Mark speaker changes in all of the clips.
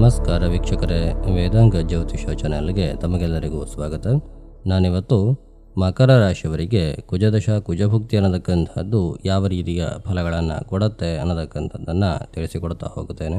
Speaker 1: ನಮಸ್ಕಾರ ವೀಕ್ಷಕರೇ ವೇದಾಂಗ ಜ್ಯೋತಿಷ ಚಾನೆಲ್ಗೆ ತಮಗೆಲ್ಲರಿಗೂ ಸ್ವಾಗತ ನಾನಿವತ್ತು ಮಕರ ರಾಶಿಯವರಿಗೆ ಕುಜದಶ ಕುಜಭುಕ್ತಿ ಅನ್ನತಕ್ಕಂಥದ್ದು ಯಾವ ರೀತಿಯ ಫಲಗಳನ್ನು ಕೊಡುತ್ತೆ ಅನ್ನತಕ್ಕಂಥದ್ದನ್ನು ತಿಳಿಸಿಕೊಡ್ತಾ ಹೋಗುತ್ತೇನೆ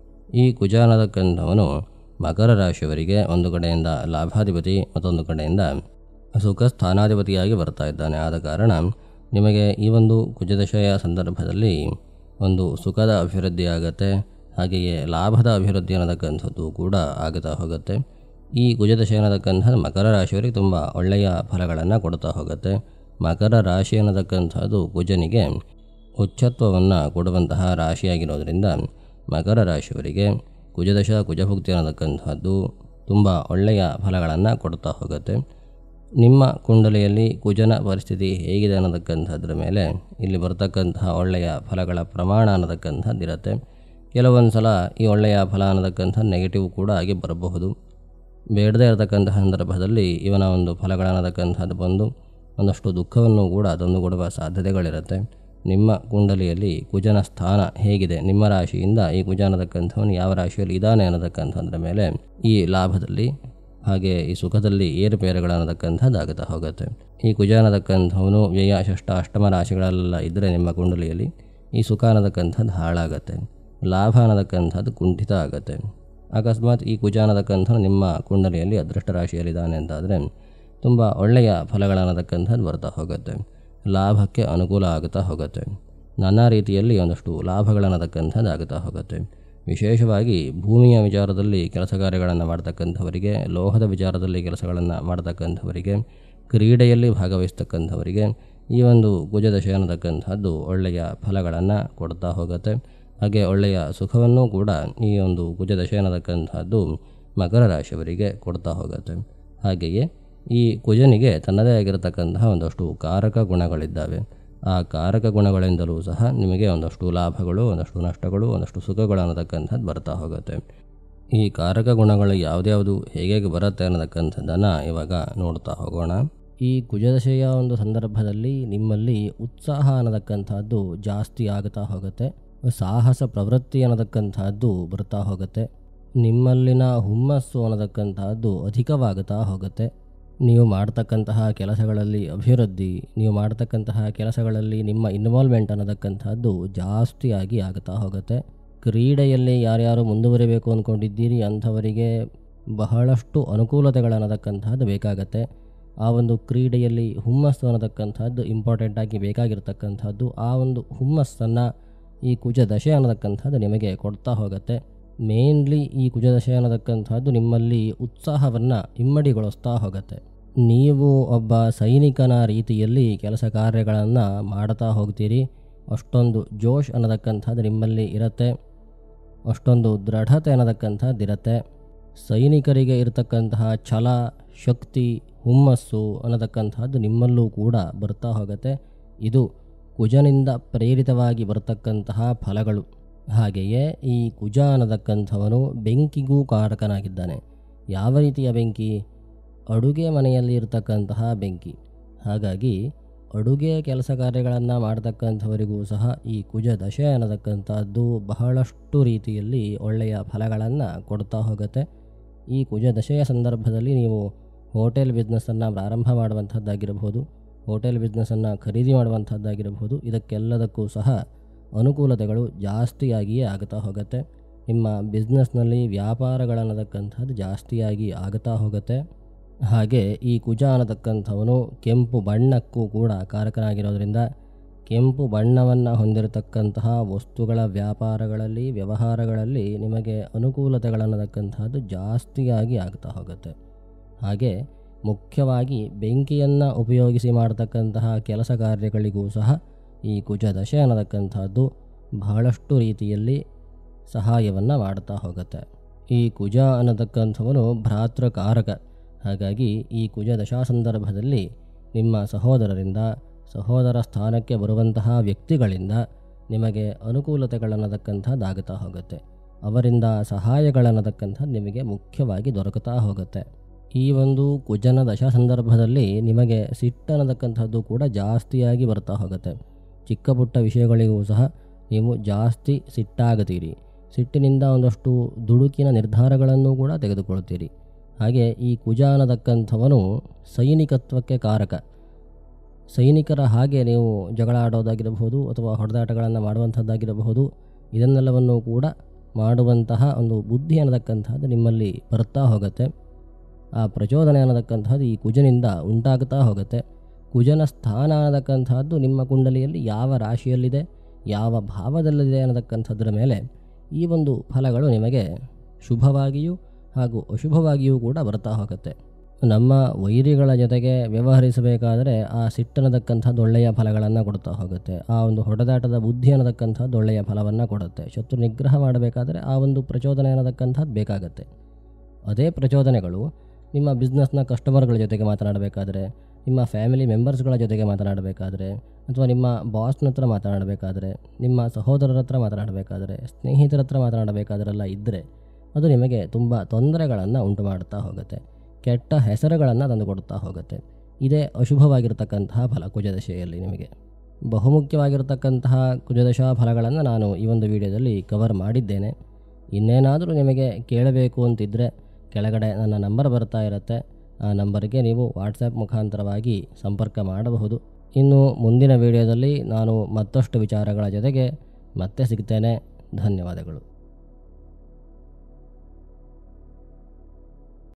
Speaker 1: ಈ ಕುಜ ಅನ್ನತಕ್ಕಂಥವನು ಮಕರ ರಾಶಿಯವರಿಗೆ ಒಂದು ಕಡೆಯಿಂದ ಲಾಭಾಧಿಪತಿ ಮತ್ತೊಂದು ಕಡೆಯಿಂದ ಸುಖ ಸ್ಥಾನಾಧಿಪತಿಯಾಗಿ ಬರ್ತಾ ಇದ್ದಾನೆ ಆದ ಕಾರಣ ನಿಮಗೆ ಈ ಒಂದು ಕುಜದಶೆಯ ಸಂದರ್ಭದಲ್ಲಿ ಒಂದು ಸುಖದ ಅಭಿವೃದ್ಧಿ ಆಗುತ್ತೆ ಹಾಗೆಯೇ ಲಾಭದ ಅಭಿವೃದ್ಧಿ ಅನ್ನತಕ್ಕಂಥದ್ದು ಕೂಡ ಆಗುತ್ತಾ ಹೋಗುತ್ತೆ ಈ ಕುಜದಶೆ ಅನ್ನತಕ್ಕಂಥದ್ದು ಮಕರ ರಾಶಿಯವರಿಗೆ ತುಂಬ ಒಳ್ಳೆಯ ಫಲಗಳನ್ನು ಕೊಡ್ತಾ ಹೋಗುತ್ತೆ ಮಕರ ರಾಶಿ ಅನ್ನತಕ್ಕಂಥದ್ದು ಕುಜನಿಗೆ ಉಚ್ಚತ್ವವನ್ನು ಕೊಡುವಂತಹ ರಾಶಿಯಾಗಿರೋದ್ರಿಂದ ಮಕರ ರಾಶಿಯವರಿಗೆ ಕುಜದಶ ಕುಜಭುಕ್ತಿ ಅನ್ನತಕ್ಕಂಥದ್ದು ತುಂಬ ಒಳ್ಳೆಯ ಫಲಗಳನ್ನು ಕೊಡ್ತಾ ಹೋಗುತ್ತೆ ನಿಮ್ಮ ಕುಂಡಲಿಯಲ್ಲಿ ಕುಜನ ಪರಿಸ್ಥಿತಿ ಹೇಗಿದೆ ಅನ್ನತಕ್ಕಂಥದ್ರ ಮೇಲೆ ಇಲ್ಲಿ ಬರ್ತಕ್ಕಂತಹ ಒಳ್ಳೆಯ ಫಲಗಳ ಪ್ರಮಾಣ ಅನ್ನತಕ್ಕಂಥದ್ದಿರುತ್ತೆ ಕೆಲವೊಂದು ಸಲ ಈ ಒಳ್ಳೆಯ ಫಲ ಅನ್ನತಕ್ಕಂಥ ನೆಗೆಟಿವ್ ಕೂಡ ಆಗಿ ಬರಬಹುದು ಬೇಡದೇ ಇರತಕ್ಕಂತಹ ಸಂದರ್ಭದಲ್ಲಿ ಇವನ ಒಂದು ಫಲಗಳನ್ನತಕ್ಕಂಥದ್ದು ಬಂದು ಒಂದಷ್ಟು ದುಃಖವನ್ನು ಕೂಡ ತಂದು ಕೊಡುವ ಸಾಧ್ಯತೆಗಳಿರುತ್ತೆ ನಿಮ್ಮ ಕುಂಡಲಿಯಲ್ಲಿ ಕುಜನ ಸ್ಥಾನ ಹೇಗಿದೆ ನಿಮ್ಮ ರಾಶಿಯಿಂದ ಈ ಕುಜ ಅನ್ನತಕ್ಕಂಥವನು ಯಾವ ರಾಶಿಯಲ್ಲಿ ಇದ್ದಾನೆ ಅನ್ನತಕ್ಕಂಥದ್ರ ಮೇಲೆ ಈ ಲಾಭದಲ್ಲಿ ಹಾಗೆ ಈ ಸುಖದಲ್ಲಿ ಏರುಪೇರುಗಳನ್ನತಕ್ಕಂಥದ್ದು ಆಗುತ್ತಾ ಹೋಗುತ್ತೆ ಈ ಕುಜ ಅನ್ನತಕ್ಕಂಥವನು ವ್ಯಯ ಷಷ್ಠ ಅಷ್ಟಮ ರಾಶಿಗಳೆಲ್ಲ ಇದ್ದರೆ ನಿಮ್ಮ ಕುಂಡಲಿಯಲ್ಲಿ ಈ ಸುಖ ಅನ್ನತಕ್ಕಂಥದ್ದು ಹಾಳಾಗತ್ತೆ ಲಾಭ ಅನ್ನತಕ್ಕಂಥದ್ದು ಕುಂಠಿತ ಆಗುತ್ತೆ ಅಕಸ್ಮಾತ್ ಈ ಕುಜ ಅನ್ನತಕ್ಕಂಥದ್ದು ನಿಮ್ಮ ಕುಂಡಲಿಯಲ್ಲಿ ಅದೃಷ್ಟ ರಾಶಿಯಲ್ಲಿದ್ದಾನೆ ಅಂತಾದರೆ ತುಂಬ ಒಳ್ಳೆಯ ಫಲಗಳನ್ನತಕ್ಕಂಥದ್ದು ಬರ್ತಾ ಹೋಗುತ್ತೆ ಲಾಭಕ್ಕೆ ಅನುಕೂಲ ಆಗುತ್ತಾ ಹೋಗುತ್ತೆ ನಾನಾ ರೀತಿಯಲ್ಲಿ ಒಂದಷ್ಟು ಲಾಭಗಳನ್ನತಕ್ಕಂಥದ್ದು ಆಗುತ್ತಾ ಹೋಗುತ್ತೆ ವಿಶೇಷವಾಗಿ ಭೂಮಿಯ ವಿಚಾರದಲ್ಲಿ ಕೆಲಸ ಕಾರ್ಯಗಳನ್ನು ಮಾಡ್ತಕ್ಕಂಥವರಿಗೆ ಲೋಹದ ವಿಚಾರದಲ್ಲಿ ಕೆಲಸಗಳನ್ನು ಮಾಡ್ತಕ್ಕಂಥವರಿಗೆ ಕ್ರೀಡೆಯಲ್ಲಿ ಭಾಗವಹಿಸ್ತಕ್ಕಂಥವರಿಗೆ ಈ ಒಂದು ಕುಜದಶೆ ಅನ್ನತಕ್ಕಂಥದ್ದು ಒಳ್ಳೆಯ ಫಲಗಳನ್ನು ಕೊಡ್ತಾ ಹೋಗುತ್ತೆ ಹಾಗೆ ಒಳ್ಳೆಯ ಸುಖವನ್ನು ಕೂಡ ಈ ಒಂದು ಕುಜದಶೆ ಅನ್ನತಕ್ಕಂಥದ್ದು ಮಕರ ರಾಶಿಯವರಿಗೆ ಕೊಡ್ತಾ ಹೋಗುತ್ತೆ ಹಾಗೆಯೇ ಈ ಕುಜನಿಗೆ ತನ್ನದೇ ಆಗಿರತಕ್ಕಂತಹ ಒಂದಷ್ಟು ಕಾರಕ ಗುಣಗಳಿದ್ದಾವೆ ಆ ಕಾರಕ ಗುಣಗಳಿಂದಲೂ ಸಹ ನಿಮಗೆ ಒಂದಷ್ಟು ಲಾಭಗಳು ಒಂದಷ್ಟು ನಷ್ಟಗಳು ಒಂದಷ್ಟು ಸುಖಗಳು ಅನ್ನತಕ್ಕಂಥದ್ದು ಬರ್ತಾ ಹೋಗುತ್ತೆ ಈ ಕಾರಕ ಗುಣಗಳು ಯಾವ್ದ್ಯಾವುದು ಹೇಗೆ ಬರುತ್ತೆ ಅನ್ನತಕ್ಕಂಥದ್ದನ್ನು ಇವಾಗ ನೋಡ್ತಾ ಹೋಗೋಣ ಈ ಕುಜದಶೆಯ ಒಂದು ಸಂದರ್ಭದಲ್ಲಿ ನಿಮ್ಮಲ್ಲಿ ಉತ್ಸಾಹ ಅನ್ನತಕ್ಕಂಥದ್ದು ಜಾಸ್ತಿ ಆಗುತ್ತಾ ಹೋಗುತ್ತೆ ಸಾಹಸ ಪ್ರವೃತ್ತಿ ಅನ್ನತಕ್ಕಂಥದ್ದು ಬರ್ತಾ ಹೋಗುತ್ತೆ ನಿಮ್ಮಲ್ಲಿನ ಹುಮ್ಮಸ್ಸು ಅನ್ನತಕ್ಕಂಥದ್ದು ಅಧಿಕವಾಗುತ್ತಾ ಹೋಗುತ್ತೆ ನೀವು ಮಾಡ್ತಕ್ಕಂತಹ ಕೆಲಸಗಳಲ್ಲಿ ಅಭಿವೃದ್ಧಿ ನೀವು ಮಾಡ್ತಕ್ಕಂತಹ ಕೆಲಸಗಳಲ್ಲಿ ನಿಮ್ಮ ಇನ್ವಾಲ್ವ್ಮೆಂಟ್ ಅನ್ನತಕ್ಕಂಥದ್ದು ಜಾಸ್ತಿಯಾಗಿ ಆಗುತ್ತಾ ಹೋಗುತ್ತೆ ಕ್ರೀಡೆಯಲ್ಲಿ ಯಾರ್ಯಾರು ಮುಂದುವರಿಬೇಕು ಅಂದ್ಕೊಂಡಿದ್ದೀರಿ ಅಂಥವರಿಗೆ ಬಹಳಷ್ಟು ಅನುಕೂಲತೆಗಳನ್ನತಕ್ಕಂಥದ್ದು ಬೇಕಾಗತ್ತೆ ಆ ಒಂದು ಕ್ರೀಡೆಯಲ್ಲಿ ಹುಮ್ಮಸ್ಸು ಅನ್ನತಕ್ಕಂಥದ್ದು ಇಂಪಾರ್ಟೆಂಟಾಗಿ ಬೇಕಾಗಿರ್ತಕ್ಕಂಥದ್ದು ಆ ಒಂದು ಹುಮ್ಮಸ್ಸನ್ನು ಈ ಕುಜ ದಶೆ ಅನ್ನತಕ್ಕಂಥದ್ದು ನಿಮಗೆ ಕೊಡ್ತಾ ಹೋಗುತ್ತೆ ಮೇನ್ಲಿ ಈ ಕುಜದಶೆ ಅನ್ನತಕ್ಕಂಥದ್ದು ನಿಮ್ಮಲ್ಲಿ ಉತ್ಸಾಹವನ್ನು ಇಮ್ಮಡಿಗೊಳಿಸ್ತಾ ಹೋಗುತ್ತೆ ನೀವು ಒಬ್ಬ ಸೈನಿಕನ ರೀತಿಯಲ್ಲಿ ಕೆಲಸ ಕಾರ್ಯಗಳನ್ನು ಮಾಡ್ತಾ ಹೋಗ್ತೀರಿ ಅಷ್ಟೊಂದು ಜೋಶ್ ಅನ್ನತಕ್ಕಂಥದ್ದು ನಿಮ್ಮಲ್ಲಿ ಇರುತ್ತೆ ಅಷ್ಟೊಂದು ದೃಢತೆ ಅನ್ನತಕ್ಕಂಥದ್ದು ಇರುತ್ತೆ ಸೈನಿಕರಿಗೆ ಇರತಕ್ಕಂತಹ ಛಲ ಶಕ್ತಿ ಹುಮ್ಮಸ್ಸು ಅನ್ನತಕ್ಕಂಥದ್ದು ನಿಮ್ಮಲ್ಲೂ ಕೂಡ ಬರ್ತಾ ಹೋಗುತ್ತೆ ಇದು ಕುಜನಿಂದ ಪ್ರೇರಿತವಾಗಿ ಬರತಕ್ಕಂತಹ ಫಲಗಳು ಹಾಗೆಯೇ ಈ ಕುಜ ಅನ್ನತಕ್ಕಂಥವನು ಬೆಂಕಿಗೂ ಕಾರಕನಾಗಿದ್ದಾನೆ ಯಾವ ರೀತಿಯ ಬೆಂಕಿ ಅಡುಗೆ ಮನೆಯಲ್ಲಿ ಇರತಕ್ಕಂತಹ ಬೆಂಕಿ ಹಾಗಾಗಿ ಅಡುಗೆ ಕೆಲಸ ಕಾರ್ಯಗಳನ್ನು ಮಾಡ್ತಕ್ಕಂಥವರಿಗೂ ಸಹ ಈ ಕುಜ ದಶೆ ಅನ್ನತಕ್ಕಂಥದ್ದು ಬಹಳಷ್ಟು ರೀತಿಯಲ್ಲಿ ಒಳ್ಳೆಯ ಫಲಗಳನ್ನು ಕೊಡ್ತಾ ಹೋಗುತ್ತೆ ಈ ಕುಜ ದಶೆಯ ಸಂದರ್ಭದಲ್ಲಿ ನೀವು ಹೋಟೆಲ್ ಬಿಸ್ನೆಸ್ಸನ್ನು ಪ್ರಾರಂಭ ಮಾಡುವಂಥದ್ದಾಗಿರಬಹುದು ಹೋಟೆಲ್ ಬಿಸ್ನೆಸ್ಸನ್ನು ಖರೀದಿ ಮಾಡುವಂಥದ್ದಾಗಿರಬಹುದು ಇದಕ್ಕೆಲ್ಲದಕ್ಕೂ ಸಹ ಅನುಕೂಲತೆಗಳು ಜಾಸ್ತಿಯಾಗಿಯೇ ಆಗುತ್ತಾ ಹೋಗುತ್ತೆ ನಿಮ್ಮ ಬಿಸ್ನೆಸ್ನಲ್ಲಿ ವ್ಯಾಪಾರಗಳನ್ನತಕ್ಕಂಥದ್ದು ಜಾಸ್ತಿಯಾಗಿ ಆಗುತ್ತಾ ಹೋಗುತ್ತೆ ಹಾಗೆ ಈ ಕುಜ ಅನ್ನತಕ್ಕಂಥವನು ಕೆಂಪು ಬಣ್ಣಕ್ಕೂ ಕೂಡ ಕಾರಕನಾಗಿರೋದ್ರಿಂದ ಕೆಂಪು ಬಣ್ಣವನ್ನು ಹೊಂದಿರತಕ್ಕಂತಹ ವಸ್ತುಗಳ ವ್ಯಾಪಾರಗಳಲ್ಲಿ ವ್ಯವಹಾರಗಳಲ್ಲಿ ನಿಮಗೆ ಅನುಕೂಲತೆಗಳನ್ನತಕ್ಕಂಥದ್ದು ಜಾಸ್ತಿಯಾಗಿ ಆಗ್ತಾ ಹೋಗುತ್ತೆ ಹಾಗೆ ಮುಖ್ಯವಾಗಿ ಬೆಂಕಿಯನ್ನು ಉಪಯೋಗಿಸಿ ಮಾಡತಕ್ಕಂತಹ ಕೆಲಸ ಕಾರ್ಯಗಳಿಗೂ ಸಹ ಈ ಕುಜ ದಶೆ ಅನ್ನತಕ್ಕಂಥದ್ದು ಬಹಳಷ್ಟು ರೀತಿಯಲ್ಲಿ ಸಹಾಯವನ್ನು ಮಾಡ್ತಾ ಹೋಗುತ್ತೆ ಈ ಕುಜ ಅನ್ನತಕ್ಕಂಥವನು ಭ್ರಾತೃಕಾರಕ ಹಾಗಾಗಿ ಈ ಕುಜ ದಶಾ ಸಂದರ್ಭದಲ್ಲಿ ನಿಮ್ಮ ಸಹೋದರರಿಂದ ಸಹೋದರ ಸ್ಥಾನಕ್ಕೆ ಬರುವಂತಹ ವ್ಯಕ್ತಿಗಳಿಂದ ನಿಮಗೆ ಅನುಕೂಲತೆಗಳನ್ನತಕ್ಕಂಥದ್ದಾಗುತ್ತಾ ಹೋಗುತ್ತೆ ಅವರಿಂದ ಸಹಾಯಗಳನ್ನತಕ್ಕಂಥದ್ದು ನಿಮಗೆ ಮುಖ್ಯವಾಗಿ ದೊರಕುತ್ತಾ ಹೋಗುತ್ತೆ ಈ ಒಂದು ಕುಜನ ದಶಾ ಸಂದರ್ಭದಲ್ಲಿ ನಿಮಗೆ ಸಿಟ್ಟನ್ನತಕ್ಕಂಥದ್ದು ಕೂಡ ಜಾಸ್ತಿಯಾಗಿ ಬರ್ತಾ ಹೋಗುತ್ತೆ ಚಿಕ್ಕ ಪುಟ್ಟ ವಿಷಯಗಳಿಗೂ ಸಹ ನೀವು ಜಾಸ್ತಿ ಸಿಟ್ಟಾಗುತ್ತೀರಿ ಸಿಟ್ಟಿನಿಂದ ಒಂದಷ್ಟು ದುಡುಕಿನ ನಿರ್ಧಾರಗಳನ್ನು ಕೂಡ ತೆಗೆದುಕೊಳ್ತೀರಿ ಹಾಗೆ ಈ ಕುಜ ಅನ್ನತಕ್ಕಂಥವನು ಸೈನಿಕತ್ವಕ್ಕೆ ಕಾರಕ ಸೈನಿಕರ ಹಾಗೆ ನೀವು ಜಗಳ ಆಡೋದಾಗಿರಬಹುದು ಅಥವಾ ಹೊಡೆದಾಟಗಳನ್ನು ಮಾಡುವಂಥದ್ದಾಗಿರಬಹುದು ಇದನ್ನೆಲ್ಲವನ್ನು ಕೂಡ ಮಾಡುವಂತಹ ಒಂದು ಬುದ್ಧಿ ಅನ್ನತಕ್ಕಂಥದ್ದು ನಿಮ್ಮಲ್ಲಿ ಬರ್ತಾ ಹೋಗುತ್ತೆ ಆ ಪ್ರಚೋದನೆ ಅನ್ನತಕ್ಕಂಥದ್ದು ಈ ಕುಜನಿಂದ ಉಂಟಾಗ್ತಾ ಹೋಗುತ್ತೆ ಕುಜನ ಸ್ಥಾನ ಅನ್ನತಕ್ಕಂಥದ್ದು ನಿಮ್ಮ ಕುಂಡಲಿಯಲ್ಲಿ ಯಾವ ರಾಶಿಯಲ್ಲಿದೆ ಯಾವ ಭಾವದಲ್ಲಿದೆ ಅನ್ನತಕ್ಕಂಥದ್ರ ಮೇಲೆ ಈ ಒಂದು ಫಲಗಳು ನಿಮಗೆ ಶುಭವಾಗಿಯೂ ಹಾಗೂ ಅಶುಭವಾಗಿಯೂ ಕೂಡ ಬರ್ತಾ ಹೋಗುತ್ತೆ ನಮ್ಮ ವೈರಿಗಳ ಜೊತೆಗೆ ವ್ಯವಹರಿಸಬೇಕಾದರೆ ಆ ಸಿಟ್ಟನ್ನತಕ್ಕಂಥದ್ದು ಒಳ್ಳೆಯ ಫಲಗಳನ್ನು ಕೊಡ್ತಾ ಹೋಗುತ್ತೆ ಆ ಒಂದು ಹೊಡೆದಾಟದ ಬುದ್ಧಿ ಅನ್ನತಕ್ಕಂಥದ್ದು ಒಳ್ಳೆಯ ಫಲವನ್ನು ಕೊಡುತ್ತೆ ಶತ್ರು ನಿಗ್ರಹ ಮಾಡಬೇಕಾದರೆ ಆ ಒಂದು ಪ್ರಚೋದನೆ ಅನ್ನತಕ್ಕಂಥದ್ದು ಬೇಕಾಗುತ್ತೆ ಅದೇ ಪ್ರಚೋದನೆಗಳು ನಿಮ್ಮ ಬಿಸ್ನೆಸ್ನ ಕಸ್ಟಮರ್ಗಳ ಜೊತೆಗೆ ಮಾತನಾಡಬೇಕಾದ್ರೆ ನಿಮ್ಮ ಫ್ಯಾಮಿಲಿ ಮೆಂಬರ್ಸ್ಗಳ ಜೊತೆಗೆ ಮಾತನಾಡಬೇಕಾದ್ರೆ ಅಥವಾ ನಿಮ್ಮ ಬಾಸ್ನ ಹತ್ರ ಮಾತನಾಡಬೇಕಾದ್ರೆ ನಿಮ್ಮ ಸಹೋದರರ ಹತ್ರ ಮಾತನಾಡಬೇಕಾದ್ರೆ ಸ್ನೇಹಿತರ ಹತ್ರ ಮಾತನಾಡಬೇಕಾದ್ರೆಲ್ಲ ಇದ್ದರೆ ಅದು ನಿಮಗೆ ತುಂಬ ತೊಂದರೆಗಳನ್ನು ಉಂಟು ಮಾಡುತ್ತಾ ಹೋಗುತ್ತೆ ಕೆಟ್ಟ ಹೆಸರುಗಳನ್ನು ತಂದುಕೊಡುತ್ತಾ ಹೋಗುತ್ತೆ ಇದೇ ಅಶುಭವಾಗಿರತಕ್ಕಂತಹ ಫಲ ಕುಜದಶೆಯಲ್ಲಿ ನಿಮಗೆ ಬಹುಮುಖ್ಯವಾಗಿರತಕ್ಕಂತಹ ಕುಜದಶಾ ಫಲಗಳನ್ನು ನಾನು ಈ ಒಂದು ವಿಡಿಯೋದಲ್ಲಿ ಕವರ್ ಮಾಡಿದ್ದೇನೆ ಇನ್ನೇನಾದರೂ ನಿಮಗೆ ಕೇಳಬೇಕು ಅಂತಿದ್ದರೆ ಕೆಳಗಡೆ ನನ್ನ ನಂಬರ್ ಬರ್ತಾ ಇರುತ್ತೆ ಆ ನಂಬರ್ಗೆ ನೀವು ವಾಟ್ಸಪ್ ಮುಖಾಂತರವಾಗಿ ಸಂಪರ್ಕ ಮಾಡಬಹುದು ಇನ್ನು ಮುಂದಿನ ವಿಡಿಯೋದಲ್ಲಿ ನಾನು ಮತ್ತಷ್ಟು ವಿಚಾರಗಳ ಜೊತೆಗೆ ಮತ್ತೆ ಸಿಗ್ತೇನೆ ಧನ್ಯವಾದಗಳು